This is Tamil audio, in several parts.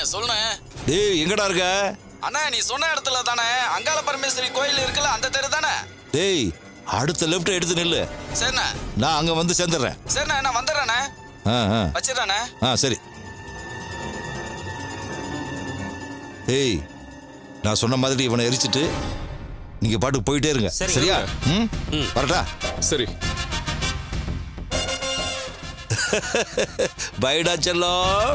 சொல்லுண்ணே டேய் எங்கடா இருக்க அண்ணா நீ சொன்ன இடத்துல தானே அங்காள பரமேஸ்வரி கோயில் இருக்குல்ல அந்த தெரு தானே டேய் அடுத்த லெஃப்ட் எடுத்து நில்லு சரிண்ணே நான் அங்க வந்து சேர்ந்துடுறேன் சரிண்ணே நான் வந்துடுறேண்ணே ஆ ஆ வச்சிடறேண்ணே ஆ சரி ஏய் நான் சொன்ன மாதிரி இவனை எரிச்சிட்டு நீங்க பாட்டுக்கு போயிட்டே இருங்க சரியா ம் வரட்டா சரி பைடா செல்லம்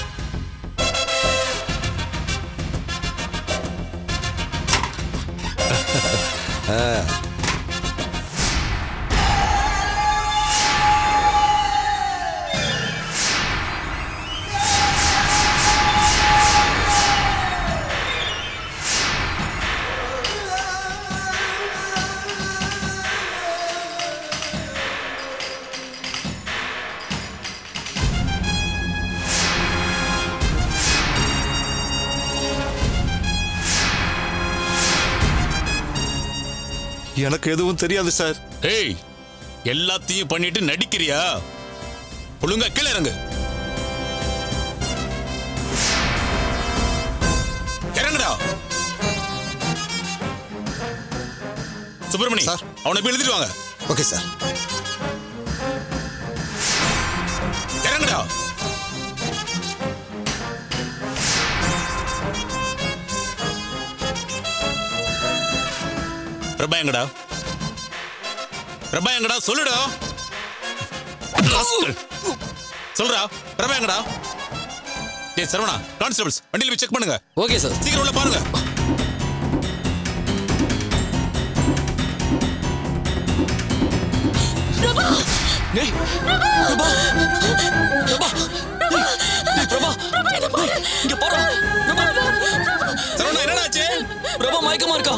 எனக்கு எதுவும் தெரியாது சார் ஏய் எல்லாத்தையும் பண்ணிட்டு நடிக்கிறியா ஒழுங்கா கீழே இறங்கு இறங்குடா சுப்பிரமணி சார். அவனை போய் எழுதிட்டு வாங்க ஓகே சார் இறங்குடா பிரபா எங்கடா பிரபா எங்கடா சொல்லுடா ராஸ்கல். சொல்றா பிரபா எங்கடா டேய் சரவணா கான்ஸ்டபிள்ஸ் வண்டியில போய் செக் பண்ணுங்க ஓகே சார் சீக்கிரம் உள்ள பாருங்க டேய் பிரபா பிரபா டேய் பிரபா டேய், இங்க பாரு பிரபா சரவணா என்னடா ஆச்சு பிரபா மயக்கமா இருக்கான்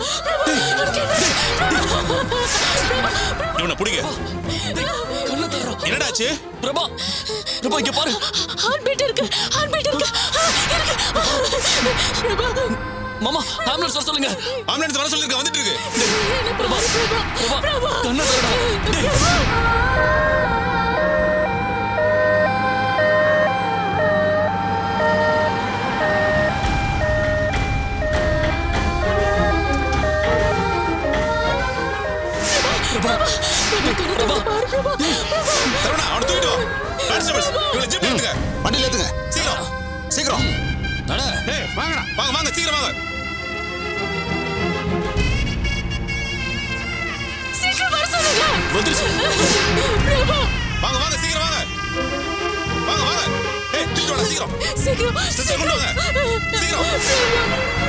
இவனை பிடிங்க கண்ணை தர்றான் என்னடா ஆச்சு பிரபா பிரபா இங்க பாரு ஹார்ட் பீட் இருக்கு ஹார்ட் பீட் இருக்கு ஆ, இருக்கு பிரபா மாமா ஆம்புலன்ஸ் வர சொல்லுங்க ஆம்புலன்ஸ் வர சொல்லிருக்க வந்துட்டு இருக்கு பிரபா பிரபா கண்ணை தர்றா டேய் பிரபா சரவணா அவனை தூக்கிட்டு வா கான்ஸ்டபிள்ஸ் இவனை ஜிப் எடுத்துங்க வண்டியில் ஏத்துங்க சீக்கிரம் சீக்கிரம் நட ஏய் வாங்கடா வாங்க வாங்க சீக்கிரம் வாங்க சீக்கிரம் வர சொல்லுங்க வந்துருச்சு பிரபா வாங்க வாங்க சீக்கிரம் வாங்க வாங்க வாங்க ஏய் தூக்கிட்டு வாடா சீக்கிரம் சீக்கிரம் சிஸ்டர் கொண்டு வாங்க சீக்கிரம்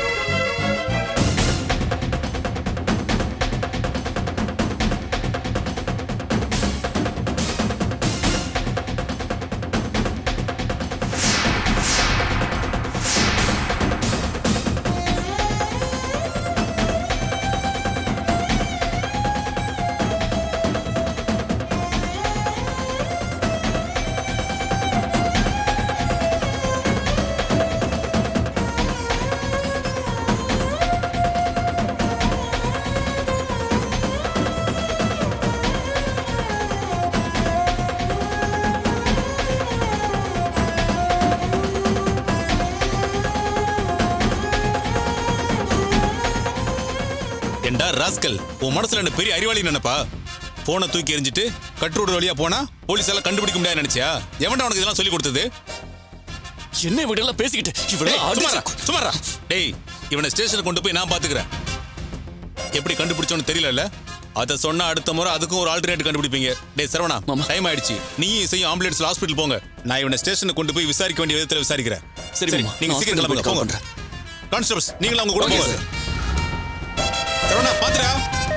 ஏண்டா ராஸ்கல் உன் மனசுல என்ன பெரிய அறிவாளி நினைப்பா போனை தூக்கி எறிஞ்சிட்டு கட்ரோடு வழியா போனா போலீஸ் எல்லாம் கண்டுபிடிக்க முடியாது நினைச்சியா எவன்டா உனக்கு இதெல்லாம் சொல்லி கொடுத்தது என்ன இவட எல்லாம் பேசிக்கிட்டு இவட டேய், சும்மாரா, சும்மாரா. டேய் இவனை ஸ்டேஷனுக்கு கொண்டு போய் நான் பாத்துக்கிறேன் எப்படி கண்டுபிடிச்சோன்னு தெரியல அத சொன்னா அடுத்த முறை அதுக்கும் ஒரு ஆல்டர்னேட் கண்டுபிடிப்பீங்க டேய் சரவணா மாமா. டைம் ஆயிடுச்சு நீயும் இசையும் ஆம்புலன்ஸ்ல ஹாஸ்பிடல் போங்க நான் இவனை ஸ்டேஷனுக்கு கொண்டு போய் விசாரிக்க வேண்டிய விதத்துல விசாரிக்கிறேன் சரி, மாமா. நீங்க நான் சீக்கிரம் hospital கிளம்புங்க போய் போங்க கான்ஸ்டபிள்ஸ் நீங்களும் அவங்க கூட Okay, போங்க sir. சரவணா பாத்துடா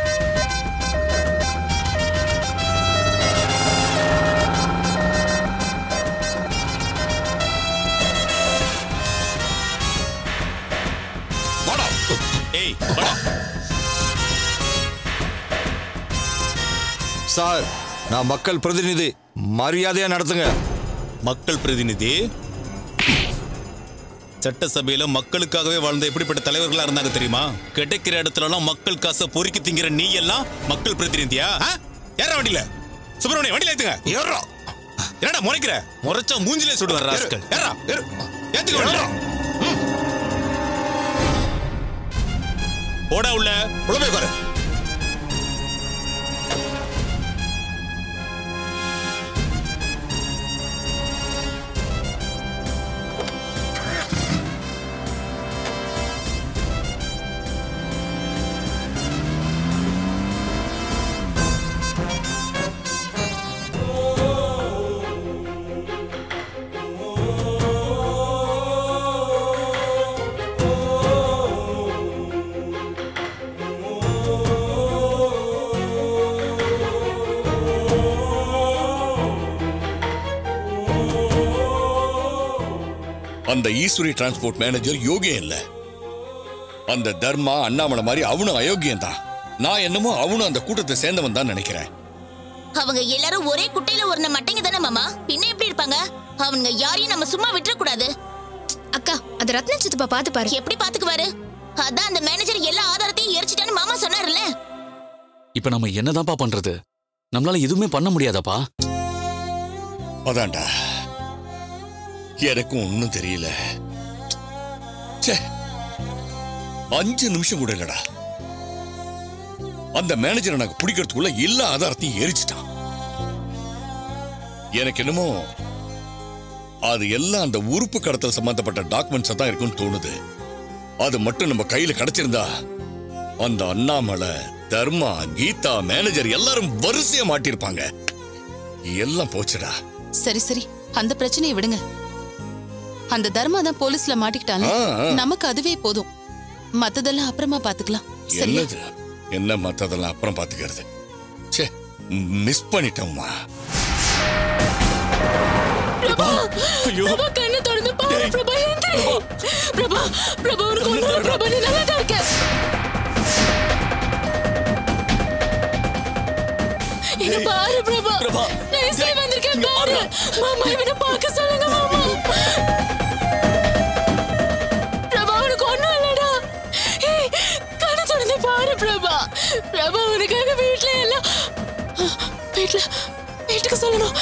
வாடா ஏய் வாடா சார் நான் மக்கள் பிரதிநிதி மரியாதையா நடத்துங்க மக்கள் பிரதிநிதி சட்டசபையில மக்களுக்காகவே வாழ்ந்த எப்படிப்பட்ட தலைவர்களா இருந்தாங்க தெரியுமா கிடைக்கிற இடத்துல எல்லாம் மக்கள் காசை பொறுக்கி திங்கிற நீ எல்லாம் மக்கள் பிரதிநிதியா ஆ? ஏறா வண்டியில சுப்பிரமணியம் வண்டியில ஏத்துங்க ஏறா என்னடா முறைக்கிற முறைச்சா மூஞ்சிலே சுடுவார் ராஸ்கல் ஏறா ஏறு ஏத்துக்க போடா உள்ள உள்ள போய் உட்காரு அந்த ஈஸ்வரி டிரான்ஸ்போர்ட் மேனேஜர் யோகியம் இல்ல அந்த தர்மா அண்ணாமலை மாதிரி அவனும் அயோக்கியம் தான் நான் என்னமோ அவனும் அந்த கூட்டத்தை சேர்ந்தவன் தான் நினைக்கிறேன் அவங்க எல்லாரும் ஒரே குட்டையில ஒரு மட்டைங்க தானே மாமா பின்ன எப்படி இருப்பாங்க அவங்க யாரையும் நம்ம சும்மா விட்டுற கூடாது அக்கா அது ரத்ன சித்தப்பா பாத்து பாரு எப்படி பாத்துக்குவாரு அதான் அந்த மேனேஜர் எல்லா ஆதாரத்தையும் எரிச்சிட்டான்னு மாமா சொன்னாருல்ல இப்ப நம்ம என்னதான்ப்பா பண்றது நம்மளால எதுவுமே பண்ண முடியாதாப்பா அதான்டா எனக்கும் ஒன்னும் தெரியல ச்சே அஞ்சு நிமிஷம் கூட இல்லடா அந்த மேனேஜரை எனக்கு பிடிக்கிறதுக்குள்ள எல்லா ஆதாரத்தையும் எரிச்சிட்டான் எனக்கு என்னமோ அது எல்லாம் அந்த உறுப்பு கடத்தல் சம்பந்தப்பட்ட டாக்குமெண்ட்ஸ் தான் இருக்குன்னு தோணுது அது மட்டும் நம்ம கையில கிடைச்சிருந்தா அந்த அண்ணாமலை தர்மா கீதா மேனேஜர் எல்லாரும் வரிசையா மாட்டிருப்பாங்க எல்லாம் போச்சுடா சரி சரி அந்த பிரச்சனையை விடுங்க அந்த தர்மா தான் போலீஸ்ல மாட்டிக்கிட்டாங்க ஆ, ஆ. நமக்கு அதுவே போதும் மத்ததெல்லாம் அப்புறமா பாத்துக்கலாம் சரியா என்னது என்ன மத்ததெல்லாம் அப்புறம் பாத்துக்கிறது ச்சே மிஸ் பண்ணிட்டோம்மா பிரபா கண்ணு திறந்து பாரு பிரபா எந்திரி பிரபா பிரபா உனக்கு ஒண்ணு பிரபா நீ நல்லா தான் இருக்க இங்க பாரு பிரபா நான் இசை வந்திருக்கேன் பாரு மாமா இவனை பார்க்க சொல்லுங்க மாமா பிரபா உனக்கு ஒண்ணும் இல்லடா ஏய், கண்ணு திறந்து பாரு பிரபா பிரபா உனக்காக வீட்ல எல்லாம் வீட்ல வீட்டுக்கு சொல்லணும்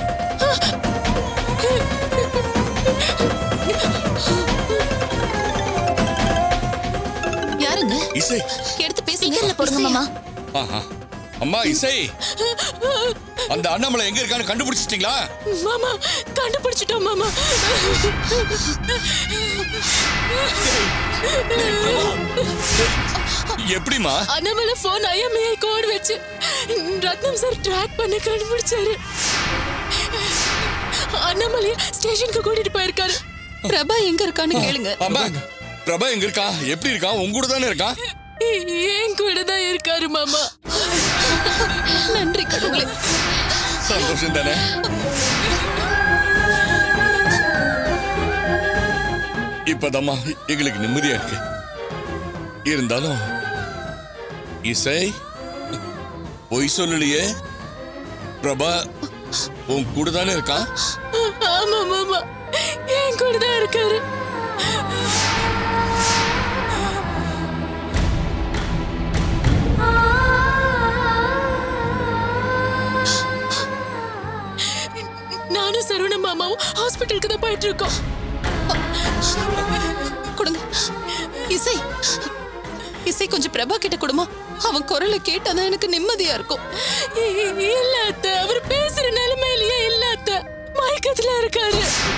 யாருங்க இசை எடுத்து பேசுங்க ஸ்பீக்கர்ல போடுங்க மாமா ஆஹா. அம்மா இசை அந்த அண்ணாமலை எங்க இருக்கான்னு கண்டுபிடிச்சிட்டீங்களா மாமா கண்டுபிடிச்சிட்டோம் மாமா எப்படிமா அண்ணாமலை போன் ஐஎம்ஐ கோட் வச்சு ரத்னம் சார் ட்ராக் பண்ணி கண்டுபிடிச்சாரு அண்ணாமலைய ஸ்டேஷனுக்கு கூட்டிட்டு போயிருக்காரு பிரபா எங்க இருக்கான்னு கேளுங்க அம்மா பிரபா எங்க இருக்கான் எப்படி இருக்கான் உங்க கூட தானே இருக்கான் என் கூட தான் இருக்காரு மாமா நன்றி கடவுளே சந்தோஷம் தானே இப்பதாம்மா எங்களுக்கு நிம்மதியா இருக்கு இருந்தாலும் இசை பொய் சொல்லலையே பிரபா உன் கூட தானே இருக்கான் ஆமா மாமா என் கூட தான் இருக்காரு நானும் சரவண மாமாவும் ஹாஸ்பிட்டலுக்கு தான் போயிட்டு இருக்கோம் கொடுங்க இசை இசை கொஞ்சம் பிரபா கிட்ட கொடுமா அவன் குரலை கேட்டாதான் எனக்கு நிம்மதியா இருக்கும் இ- இல்ல அத்தை அவர் பேசுற நிலைமையிலேயே இல்ல அத்தை மயக்கத்துல இருக்காரு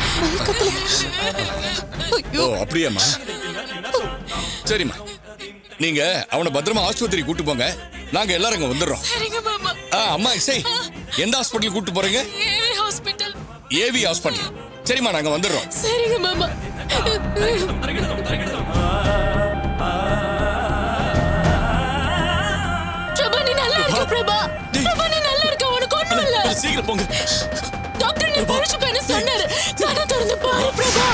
ஓ அப்படியாம்மா சரிம்மா நீங்க அவனை பத்திரமா ஆஸ்பத்திரி கூட்டு போங்க நாங்க எல்லாரும் இங்க வந்துடுறோம் சரிங்க மாமா ஆ, அம்மா இசை எந்த ஹாஸ்பிட்டல் கூட்டு போறீங்க ஏவி ஹாஸ்பிட்டல் ஏவி ஹாஸ்பிட்டல் சரிம்மா நாங்க வந்துடுறோம் சரிங்க மாமா பிரபா நீ நல்லா இருக்க பிரபா பிரபா நீ நல்லா இருக்க உனக்கு ஒண்ணும் இல்ல சீக்கிரம் போங்க டாக்டர் நீ புடிச்சு பேன சொன்னாரு கண்ணை திறந்து பாரு பிரபா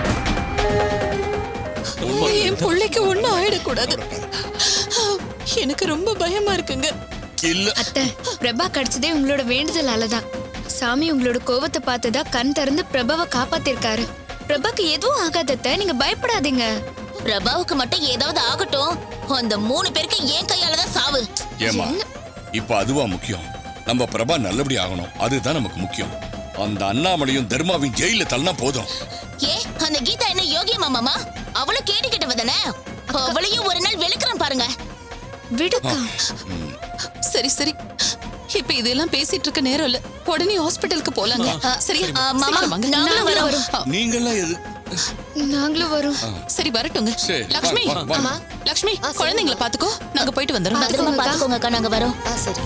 என் பிள்ளைக்கு ஒண்ணும் ஆயிடக்கூடாது எனக்கு ரொம்ப பயமா இருக்குங்க இல்ல அத்தை பிரபா கிடைச்சதே உங்களோட வேண்டுதலால தான் சாமி உங்களோட கோவத்தை பார்த்ததா கண் திறந்து பிரபாவை காப்பாத்திருக்காரு பிரபாக்கு எதுவும் ஆகாத அத்தை, நீங்க பயப்படாதீங்க பிரபாவுக்கு மட்டும் ஏதாவது ஆகட்டும் அந்த மூணு பேருக்கு என் கையால தான் சாவு ஏமா இப்ப அதுவா முக்கியம் நம்ம பிரபா நல்லபடி ஆகணும் அதுதான் நமக்கு முக்கியம் அந்த அண்ணாமலையும் தர்மாவையும் ஜெயில தள்ளனா போதும் ஏ அந்த கீதா என்ன யோகிய மாமாமா அவளும் கேட்டு கிட்டவ தானே அவளையும் ஒரு நாள் வெளுக்கிறேன் பாருங்க விடுக்கா சரி சரி இப்ப இதெல்லாம் பேசிட்டு இருக்க நேரம் இல்ல உடனே ஹாஸ்பிட்டலுக்கு போலாங்க சரி ஆ, மாமா, சீக்கிரம் வாங்க. நாங்களும் வரோம். ஆ, நீங்கெல்லாம் எது நாங்களும் வரோம் சரி வரட்டுங்க சரி, லக்ஷ்மி வாங்க, வாங்க. ஆமா. லக்ஷ்மி குழந்தைங்களை பாத்துக்கோ நாங்க போயிட்டு வந்துடுறோம் பத்திரமா பாத்துக்கோங்க அக்கா நாங்க வரோம் சரி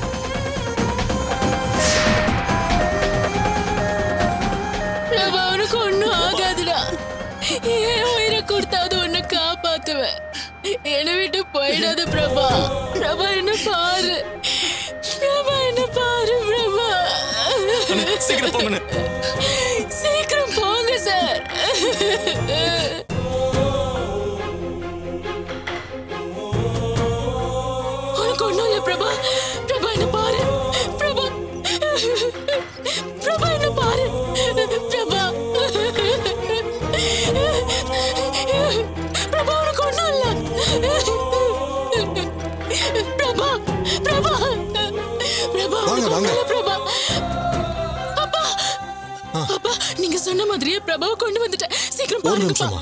பிரபா உனக்கு ஒண்ணும் ஆகாதுடா ஏன் உயிரை கொடுத்தாவது உன்னை காப்பாத்துவேன் என்னை விட்டு போயிடாத பிரபா பிரபா என்ன பாரு பிரபா என்ன பாரு பிரபா சீக்கிரம் போங்கண்ணே சீக்கிரம் போங்க சார் உனக்கு ஒண்ணும் இல்ல பிரபா பிரபா என்ன பாரு பிரபா பிரபா என்ன பாரு பிரபா பிரபா உனக்கு ஒண்ணும் இல்ல பிரபா பிரபா பிரபா வாங்க, உனக்கு வாங்க. ஒண்ணும் இல்ல, பிரபா அப்பா அப்பா நீங்க சொன்ன மாதிரியே பிரபாவை கொண்டு வந்துட்டேன் சீக்கிரம் ஒரு பாருங்கப்பா நிமிஷமா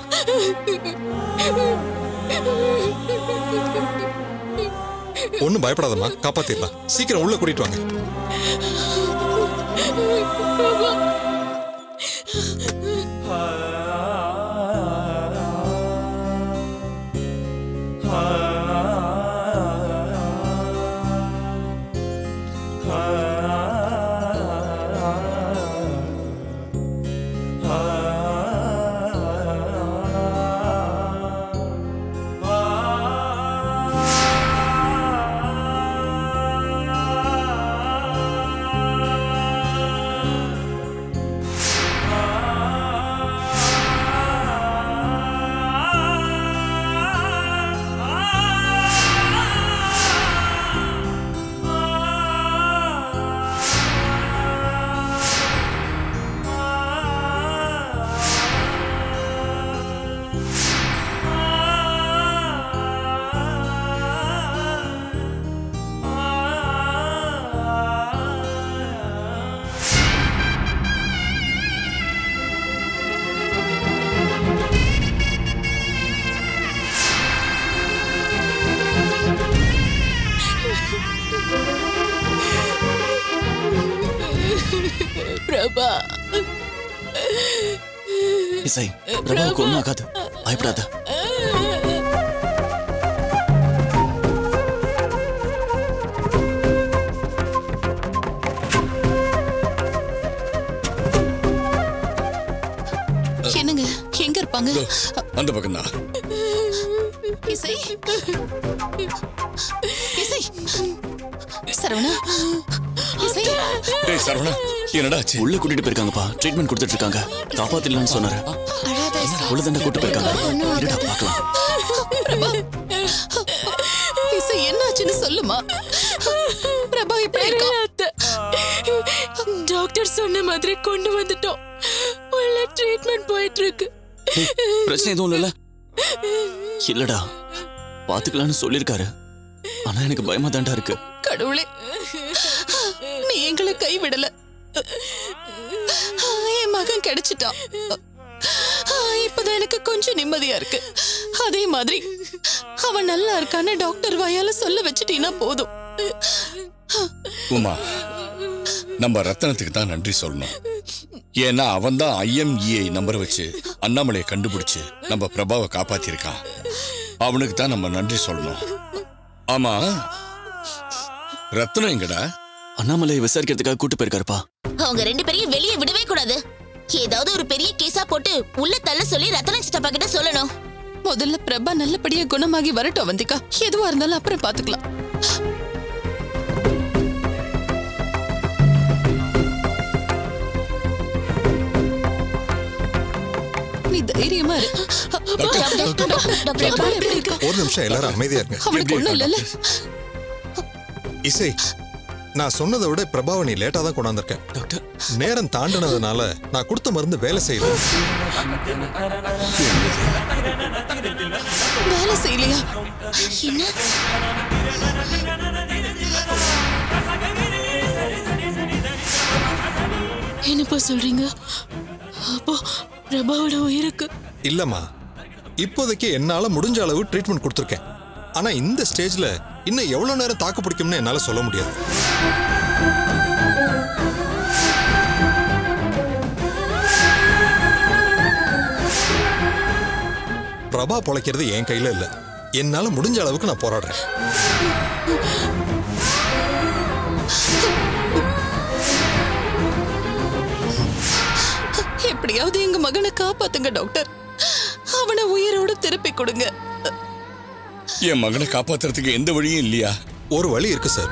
ஒண்ணும் பயப்படாதம்மா காப்பாத்திடலாம் சீக்கிரம் உள்ள கூட்டிட்டு வாங்க பிரபா இசை பிரபாவுக்கு ஒன்றும் ஆகாது பயப்படாத என்னங்க எங்க இருப்பாங்க இதோ, அந்த பக்கம் தான் இசை இசை சரவணா இசை டேய் சரவணா என்னடா ஆச்சு உள்ள கூட்டிட்டு போயிருக்காங்கப்பா ட்ரீட்மெண்ட் கொடுத்துட்டு இருக்காங்க காப்பாத்திடலாம்னு சொன்னாரு அழாத உள்ள தானே கூட்டு போயிருக்காங்க இருடா பார்க்கலாம் பிரபா இசை என்னாச்சுன்னு சொல்லுமா பிரபா இப்படி இருக்கா அத்தை. டாக்டர் சொன்ன மாதிரி கொண்டு வந்துட்டோம் உள்ள ட்ரீட்மெண்ட் போயிட்டு இருக்கு பிரச்சனை எதுவும் இல்லைல்ல இல்லடா பாத்துக்கலாம்னு சொல்லியிருக்காரு ஆனா எனக்கு பயமா தான்டா இருக்கு கடவுளே நீ எங்களை கைவிடல என் மகன் கிடைச்சிட்டான் இப்பதான் எனக்கு கொஞ்சம் நிம்மதியா இருக்கு அதே மாதிரி அவன் நல்லா இருக்கான்னு டாக்டர் வாயால சொல்ல வச்சுட்டீங்கன்னா போதும் உமா நம்ம ரத்தனத்துக்கு தான் நன்றி சொல்லணும் ஏன்னா அவன் தான் ஐஎம்இஐ நம்பரை வச்சு அண்ணாமலையை கண்டுபிடிச்சு நம்ம பிரபாவை காப்பாத்திருக்கான் அவனுக்கு தான் நம்ம நன்றி சொல்லணும் ஆமா ரத்னம் எங்கடா அண்ணாமலையை விசாரிக்கிறதுக்காக கூட்டு போயிருக்காருப்பா அவங்க ரெண்டு பேரையும் வெளியே விடவே கூடாது ஏதாவது ஒரு பெரிய கேஸா போட்டு உள்ள தள்ள சொல்லி ரத்தன சித்தப்பா கிட்ட சொல்லணும் முதல்ல பிரபா நல்லபடியா குணமாகி வரட்டும் வந்திக்கா எதுவா இருந்தாலும் அப்புறம் பாத்துக்கலாம் நீ தைரியமா இரு டாக்டர், டாக்டர், பிரபா எப்படி இருக்கா ஒரு நிமிஷம் எல்லாரும் அமைதியா இருங்க அவனுக்கு ஒண்ணும் இல்லைல்ல இசை நான் சொன்னதை விட பிரபாவை நீ லேட்டா தான் கொண்டாந்துருக்கேன் டாக்டர் நேரம் தாண்டினதுனால நான் கொடுத்த மருந்து வேலை செய்யல வேலை செய்யலையா என்ன என்ன என்னப்பா சொல்றீங்க அப்போ பிரபாவோட உயிருக்கு இல்லம்மா இப்போதைக்கு என்னால முடிஞ்ச அளவு ட்ரீட்மெண்ட் கொடுத்துருக்கேன் ஆனா இந்த ஸ்டேஜ்ல இன்னும் எவ்வளவு நேரம் தாக்கு பிடிக்கும்னு என்னால சொல்ல முடியாது பிரபா பொழைக்கிறது என் கையில இல்ல என்னால முடிஞ்ச அளவுக்கு நான் போராடுறேன் எப்படியாவது எங்க மகனை காப்பாத்துங்க டாக்டர் அவனை உயிரோட திருப்பி கொடுங்க என் மகனை காப்பாத்துறதுக்கு எந்த வழியும் இல்லையா ஒரு வழி இருக்கு சார்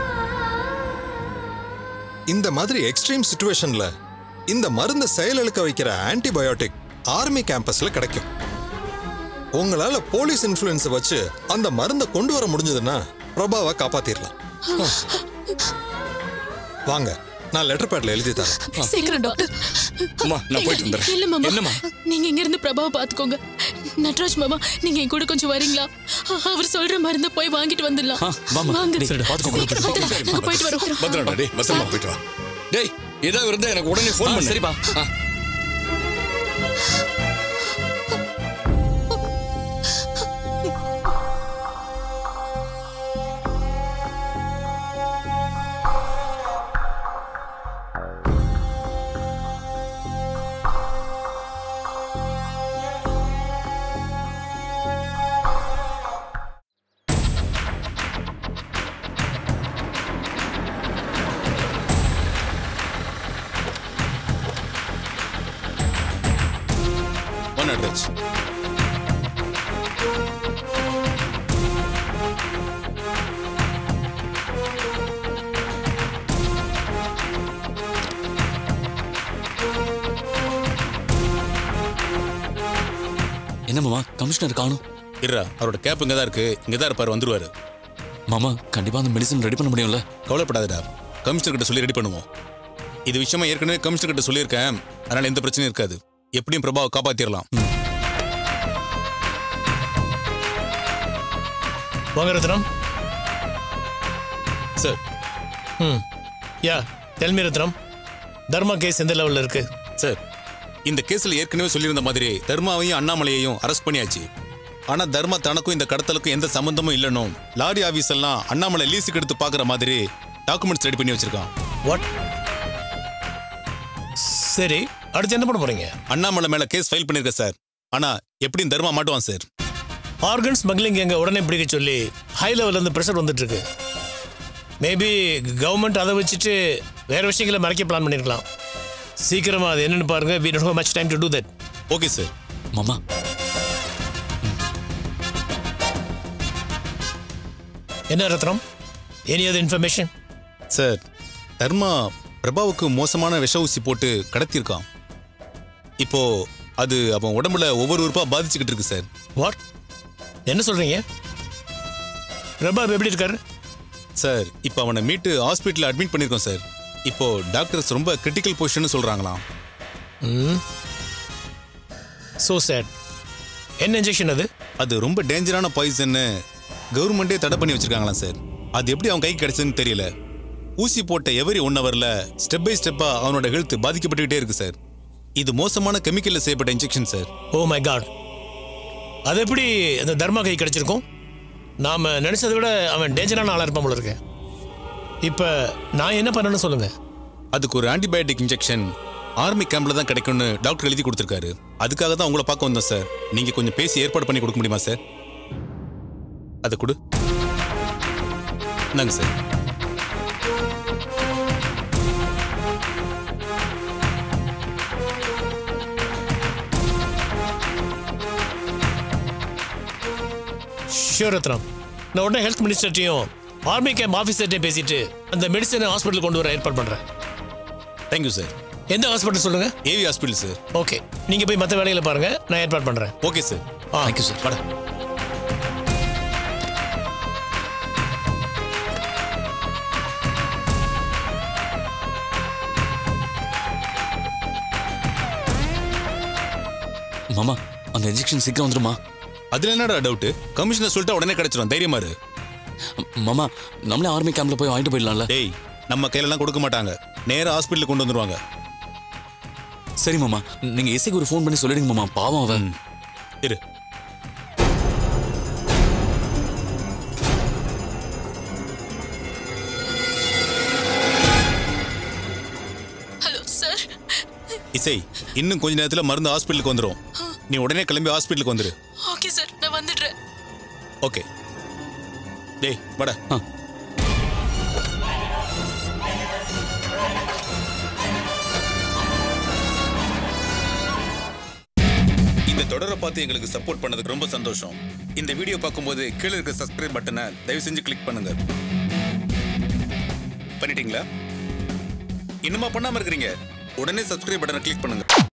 இந்த மாதிரி எக்ஸ்ட்ரீம் சுச்சுவேஷன்ல இந்த மருந்தை செயலிழக்க வைக்கிற ஆன்டிபயோட்டிக் ஆர்மி கேம்பஸ்ல கிடைக்கும் உங்களால போலீஸ் இன்ஃப்ளூயன்ஸ் வச்சு அந்த மருந்தை கொண்டு வர முடிஞ்சதுன்னா பிரபாவை காப்பாத்திரலாம் வாங்க நான் லெட்டர் பேட்ல எழுதி தரேன் சீக்கிரம் டாக்டர் அம்மா நான் போயிட்டு வந்துடுறேன் இல்ல மாமா என்னம்மா நீங்க இங்க இருந்து பிரபாவை பாத்துக்கோங்க நட்ராஜ் மாமா நீங்க என் கூட கொஞ்சம் வரீங்களா அ- அவர் சொல்ற மருந்த போய் வாங்கிட்டு வந்துடலாம் ஆ, வாம்மா. வாங்க டேய், பாத்துக்கோங்க. சீக்கிரம் வந்துடுங்க. அங்க போயிட்டு வரோம் பத்திரம்டா டேய் பத்திரமா போயிட்டு வா டேய் ஏதாவது இருந்தா எனக்கு உடனே ஃபோன் ஆ, பண்ணு சரிப்பா. ஆ. ஒன் அட்ரஸ் என்ன மாமா கமிஷனர் காணும் இருடா அவரோட கேப் இங்கே தான் இருக்கு இங்கே தான் இருப்பார் வந்துருவாரு மாமா கண்டிப்பா அந்த மெடிசன் ரெடி பண்ண முடியும்ல கவலைப்படாதடா கமிஷனர் கிட்ட சொல்லி ரெடி பண்ணுவோம் இது விஷயமா ஏற்கனவே கமிஷனர் கிட்ட சொல்லியிருக்கேன் அதனால எந்த பிரச்சனையும் இருக்காது எப்படியும் பிரபாவை காப்பாத்திரலாம் வாங்க ரத்னம் சார் ம் யா டெல்மி ரத்னம் தர்மா கேஸ் எந்த லெவலில் இருக்கு சார் இந்த கேஸ்ல ஏற்கனவே சொல்லியிருந்த மாதிரி தர்மாவையும் அண்ணாமலையையும் அரெஸ்ட் பண்ணியாச்சு ஆனா தர்மா தனக்கும் இந்த கடத்தலுக்கும் எந்த சம்பந்தமும் இல்லைனும் லாரி ஆபீஸ் எல்லாம் அண்ணாமலை லீஸுக்கு எடுத்து பார்க்குற மாதிரி டாக்குமெண்ட்ஸ் ரெடி பண்ணி வச்சிருக்கான் வாட் சரி அடுத்து என்ன பண்ண போறீங்க அண்ணாமலை மேல கேஸ் ஃபைல் பண்ணிருக்கேன் சார் ஆனா எப்படியும் தர்மா மாட்டுவான் சார் ஆர்கன் ஸ்மக்லிங் எங்க உடனே பிடிக்க சொல்லி ஹை லெவல்ல இருந்து ப்ரெஷர் வந்துட்டு இருக்கு மேபி கவர்மெண்ட் அதை வச்சுட்டு வேற விஷயங்களை மறைக்க பிளான் பண்ணிருக்கலாம் சீக்கிரமா அது என்னன்னு பாருங்க we don't much time to do that okay sir மாமா என்ன Ratnam any other information sir Dharma பிரபாவுக்கு மோசமான விஷ ஊசி போட்டு கடத்தியிருக்கான் இப்போ அது அவன் உடம்புல ஒவ்வொரு உறுப்பா பாதிச்சுக்கிட்டு இருக்கு சார் வாட் என்ன சொல்றீங்க பிரபா இப்ப எப்படி இருக்காரு சார் இப்போ அவனை மீட்டு ஹாஸ்பிட்டலில் அட்மிட் பண்ணியிருக்கோம் சார் இப்போ டாக்டர்ஸ் ரொம்ப கிரிட்டிக்கல் பொசிஷன் சொல்றாங்களாம் சோ சேட் என்ன இன்ஜெக்ஷன் அது அது ரொம்ப டேஞ்சரான பாய்சன்னு கவர்மெண்ட்டே தடை பண்ணி வச்சிருக்காங்களாம் சார் அது எப்படி அவன் கைக்கு கிடைச்சதுன்னு தெரியல ஊசி போட்ட எவரி ஒன் ஹவர்ல ஸ்டெப் பை ஸ்டெப்பா அவனோட ஹெல்த் பாதிக்கப்பட்டுக்கிட்டே இருக்கு சார் இது மோசமான கெமிக்கல்ல செய்யப்பட்ட injection sir oh my god அது எப்படி அந்த தர்மா கை கிடைச்சிருக்கும் நாம நினைச்சதை விட அவன் டேஞ்சரான ஆளா இருப்பான் போல இருக்கு இப்ப நான் என்ன பண்ணணும்னு சொல்லுங்க அதுக்கு ஒரு ஆன்டிபயோட்டிக் இன்ஜெக்ஷன் ஆர்மி கேம்ப்ல தான் கிடைக்கும்னு டாக்டர் எழுதி கொடுத்துருக்காரு அதுக்காக தான் உங்களை பார்க்க வந்தோம் சார் நீங்க கொஞ்சம் பேசி ஏற்பாடு பண்ணி கொடுக்க முடியுமா சார் அதை கொடு இந்தாங்க சார் ஷியோர் ரத்னம் நான் உடனே ஹெல்த் மினிஸ்டர்ட்டையும் ஆர்மி கேம்ப் ஆஃபீஸர்ட்டையும் பேசிட்டு அந்த மெடிசனை ஹாஸ்பிட்டல் கொண்டு வர ஏற்பாடு பண்றேன் தேங்க்யூ சார் எந்த ஹாஸ்பிட்டல் சொல்லுங்க ஏவி ஹாஸ்பிட்டல் சார் ஓகே நீங்க போய் மற்ற வேலைகளை பாருங்க நான் ஏற்பாடு பண்றேன் ஓகே சார் ஆ தேங்க்யூ சார் வாடா மாமா அந்த இன்ஜெக்ஷன் சீக்கிரம் வந்துருமா அதுல என்னடா டவுட் கமிஷனர் சொல்லிட்டா உடனே கிடைச்சிடும் தைரியமா இரு மாமா நம்மளே ஆர்மி கேம்ப்ல போய் வாங்கிட்டு போயிடலாம்ல டேய் நம்ம கையிலலாம் கொடுக்க மாட்டாங்க நேரா ஹாஸ்பிட்டலுக்கு கொண்டு வந்துருவாங்க சரி மாமா நீங்க இசைக்கு ஒரு ஃபோன் பண்ணி சொல்லிடுங்க மாமா பாவம் அவன் இரு ஹலோ சார் இசை இன்னும் கொஞ்ச நேரத்துல மருந்து ஹாஸ்பிட்டலுக்கு வந்துரும் நீ உடனே கிளம்பி ஹாஸ்பிட்டலுக்கு வந்துரு ஓகே சார் நான் வந்துடுறேன் ஓகே டேய் வாடா இந்த தொடரை பார்த்து எங்களுக்கு சப்போர்ட் பண்ணதுக்கு ரொம்ப சந்தோஷம் இந்த வீடியோ பார்க்கும்போது கீழே இருக்க சப்ஸ்கிரைப் பட்டனை தயவு செஞ்சு கிளிக் பண்ணுங்க பண்ணிட்டீங்களா இன்னுமா பண்ணாம இருக்கிறீங்க உடனே சப்ஸ்கிரைப் பட்டனை கிளிக் பண்ணுங்க